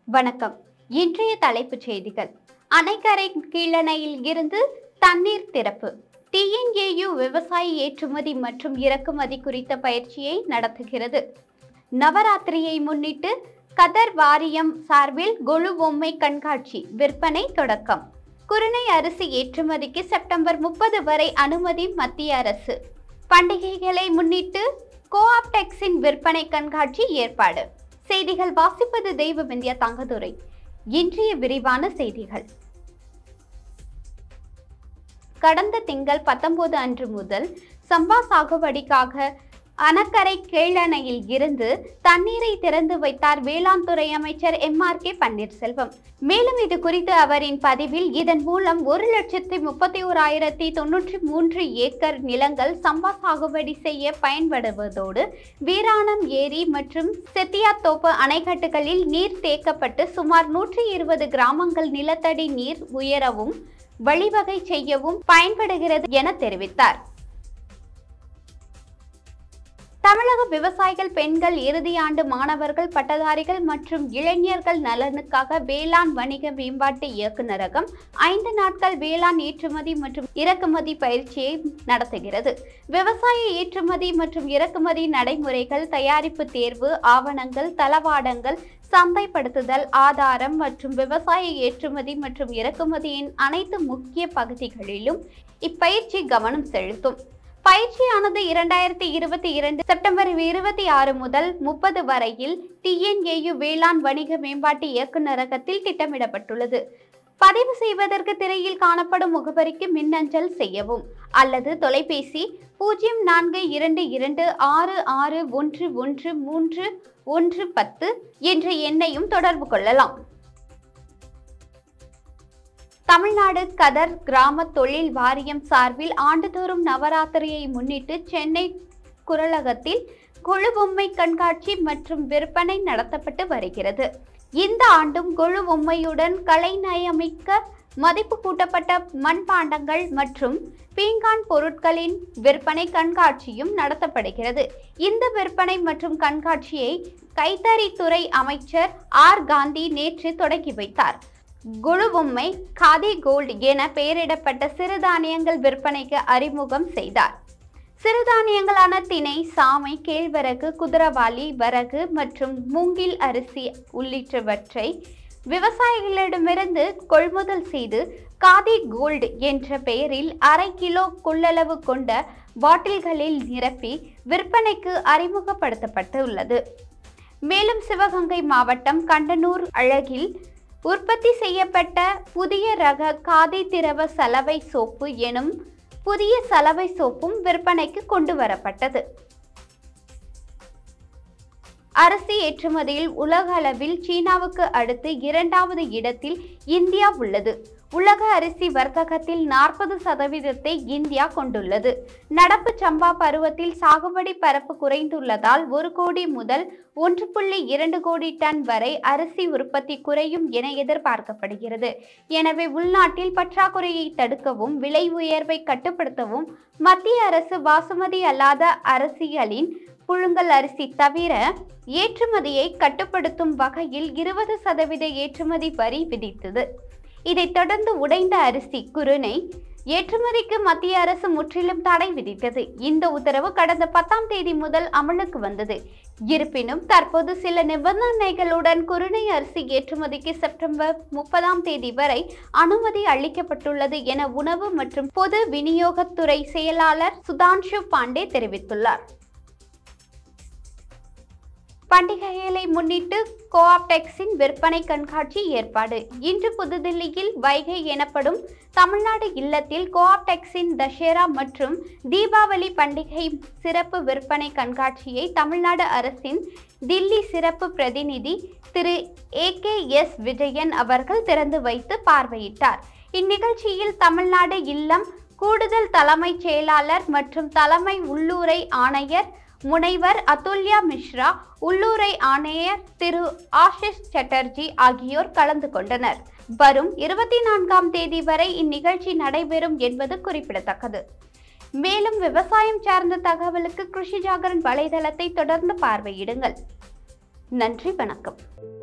வணக்கம் இன்றைய தலைப்புச் செய்திகள் அணைக்கரை கீழணையில் இருந்து தண்ணீர் திறப்பு டிஎன்ஏயு விவசாய ஏற்றுமதி மற்றும் இறக்குமதி குறித்த பயிற்சியை நடத்துகிறது நவராத்திரியை முன்னிட்டு கதர் வாரியம் சார்பில் கொலு பொம்மை கண்காட்சி விற்பனை தொடக்கம் குருணை அரிசி ஏற்றுமதிக்கு செப்டம்பர் முப்பது வரை அனுமதி மத்திய அரசு பண்டிகைகளை முன்னிட்டு கோஆப்டெக்ஸின் விற்பனை கண்காட்சி ஏற்பாடு செய்திகள் வாசிப்பது தெய்வவிந்தியா தங்கதுரை இன்றைய விரிவான செய்திகள் கடந்த திங்கள் பத்தொன்பது அன்று முதல் சம்பா சாகுபடிக்காக அணக்கரை கீழணையில் இருந்து தண்ணீரை திறந்து வைத்தார் வேளாண் துறை அமைச்சர் எம் ஆர் கே பன்னீர்செல்வம் மேலும் இது குறித்து அவரின் பதிவில் இதன் மூலம் ஒரு லட்சத்தி முப்பத்தி ஓராயிரத்தி தொன்னூற்றி மூன்று ஏக்கர் நிலங்கள் சம்பா சாகுபடி செய்ய பயன்படுவதோடு வீராணம் ஏரி மற்றும் செத்தியாத்தோப்பு அணைக்கட்டுகளில் நீர் தேக்கப்பட்டு சுமார் நூற்றி இருபது கிராமங்கள் நிலத்தடி நீர் உயரவும் வழிவகை செய்யவும் பயன்படுகிறது என தெரிவித்தார் தமிழக விவசாயிகள் பெண்கள் இறுதியாண்டு மாணவர்கள் பட்டதாரிகள் மற்றும் இளைஞர்கள் நலனுக்காக வேளாண் வணிக மேம்பாட்டு இயக்குநரகம் ஐந்து நாட்கள் வேளாண் ஏற்றுமதி மற்றும் இறக்குமதி பயிற்சியை நடத்துகிறது விவசாய ஏற்றுமதி மற்றும் இறக்குமதி நடைமுறைகள் தயாரிப்பு தேர்வு ஆவணங்கள் தளவாடங்கள் சந்தைப்படுத்துதல் ஆதாரம் மற்றும் விவசாய ஏற்றுமதி மற்றும் இறக்குமதியின் அனைத்து முக்கிய பகுதிகளிலும் இப்பயிற்சி கவனம் செலுத்தும் பயிற்சியானது இரண்டாயிரத்தி இருபத்தி இரண்டு செப்டம்பர் இருபத்தி ஆறு முதல் முப்பது வரையில் டிஎன்ஏயு வேளாண் வணிக மேம்பாட்டு இயக்குநரகத்தில் திட்டமிடப்பட்டுள்ளது பதிவு செய்வதற்கு திரையில் காணப்படும் முகவரிக்கு மின்னஞ்சல் செய்யவும் அல்லது தொலைபேசி பூஜ்ஜியம் நான்கு இரண்டு இரண்டு ஆறு ஆறு ஒன்று ஒன்று மூன்று ஒன்று பத்து என்ற எண்ணையும் தொடர்பு கொள்ளலாம் தமிழ்நாடு கதர் கிராம தொழில் வாரியம் சார்பில் ஆண்டுதோறும் நவராத்திரியை முன்னிட்டு சென்னை குரலகத்தில் கொழு பொம்மை கண்காட்சி மற்றும் விற்பனை நடத்தப்பட்டு வருகிறது இந்த ஆண்டும் கொழு பொம்மையுடன் கலைநயமிக்க மதிப்பு கூட்டப்பட்ட மண்பாண்டங்கள் மற்றும் பீங்கான் பொருட்களின் விற்பனை கண்காட்சியும் நடத்தப்படுகிறது இந்த விற்பனை மற்றும் கண்காட்சியை கைத்தறித்துறை அமைச்சர் ஆர் காந்தி நேற்று தொடங்கி வைத்தார் குழு பொம்மை காதி கோல்டு என பெயரிடப்பட்ட சிறுதானியங்கள் விற்பனைக்கு அறிமுகம் செய்தார் சிறுதானியங்களான திணை சாமை கேழ்வரகு குதிரவாளி வரகு மற்றும் மூங்கில் அரிசி உள்ளிட்டவற்றை விவசாயிகளிடமிருந்து கொள்முதல் செய்து காதி கோல்டு என்ற பெயரில் அரை கிலோ கொள்ளளவு கொண்ட பாட்டில்களில் நிரப்பி விற்பனைக்கு அறிமுகப்படுத்தப்பட்டுள்ளது மேலும் சிவகங்கை மாவட்டம் கண்டனூர் அழகில் உற்பத்தி செய்யப்பட்ட புதிய ரக காதி திரவ சலவை சோப்பு எனும் புதிய சலவை சோப்பும் விற்பனைக்கு கொண்டு வரப்பட்டது அரிசி ஏற்றுமதியில் உலக அளவில் சீனாவுக்கு அடுத்து இரண்டாவது இடத்தில் இந்தியா உள்ளது உலக அரிசி வர்த்தகத்தில் நாற்பது சதவீதத்தை இந்தியா கொண்டுள்ளது நடப்பு சம்பா பருவத்தில் சாகுபடி பரப்பு குறைந்துள்ளதால் ஒரு கோடி முதல் ஒன்று புள்ளி இரண்டு கோடி டன் வரை அரிசி உற்பத்தி குறையும் என எதிர்பார்க்கப்படுகிறது எனவே உள்நாட்டில் பற்றாக்குறையை தடுக்கவும் விலை உயர்வை கட்டுப்படுத்தவும் மத்திய அரசு பாசுமதி அல்லாத அரிசிகளின் புழுங்கல் அரிசி தவிர ஏற்றுமதியை கட்டுப்படுத்தும் வகையில் இருபது சதவீத ஏற்றுமதி வரி விதித்தது இதைத் தொடர்ந்து உடைந்த அரிசி குருணை ஏற்றுமதிக்கு மத்திய அரசு முற்றிலும் தடை விதித்தது இந்த உத்தரவு கடந்த பத்தாம் தேதி முதல் அமலுக்கு வந்தது இருப்பினும் தற்போது சில நிபந்தனைகளுடன் குருணை அரிசி ஏற்றுமதிக்கு செப்டம்பர் முப்பதாம் தேதி வரை அனுமதி அளிக்கப்பட்டுள்ளது என உணவு மற்றும் பொது விநியோகத்துறை செயலாளர் சுதான்ஷு பாண்டே தெரிவித்துள்ளார் பண்டிகைகளை முன்னிட்டு கோஆப்டெக்ஸின் விற்பனை கண்காட்சி ஏற்பாடு இன்று புதுதில்லியில் வைகை எனப்படும் தமிழ்நாடு இல்லத்தில் கோஆப்டெக்ஸின் தஷேரா மற்றும் தீபாவளி பண்டிகை சிறப்பு விற்பனை கண்காட்சியை தமிழ்நாடு அரசின் தில்லி சிறப்பு பிரதிநிதி Thiru A K S Vijayan அவர்கள் திறந்து வைத்து பார்வையிட்டார் இந்நிகழ்ச்சியில் தமிழ்நாடு இல்லம் கூடுதல் தலைமைச் செயலாளர் மற்றும் தலைமை உள்ளூரை ஆணையர் முனைவர் அதுல்யா மிஸ்ரா உள்ளூரை ஆணையர் திரு ஆஷிஷ் சட்டர்ஜி ஆகியோர் கலந்து கொண்டனர் வரும் இருபத்தி நான்காம் தேதி வரை இந்நிகழ்ச்சி நடைபெறும் என்பது குறிப்பிடத்தக்கது மேலும் விவசாயம் சார்ந்த தகவலுக்கு கிருஷி ஜாகரன் வலைதளத்தை தொடர்ந்து பார்வையிடுங்கள் நன்றி வணக்கம்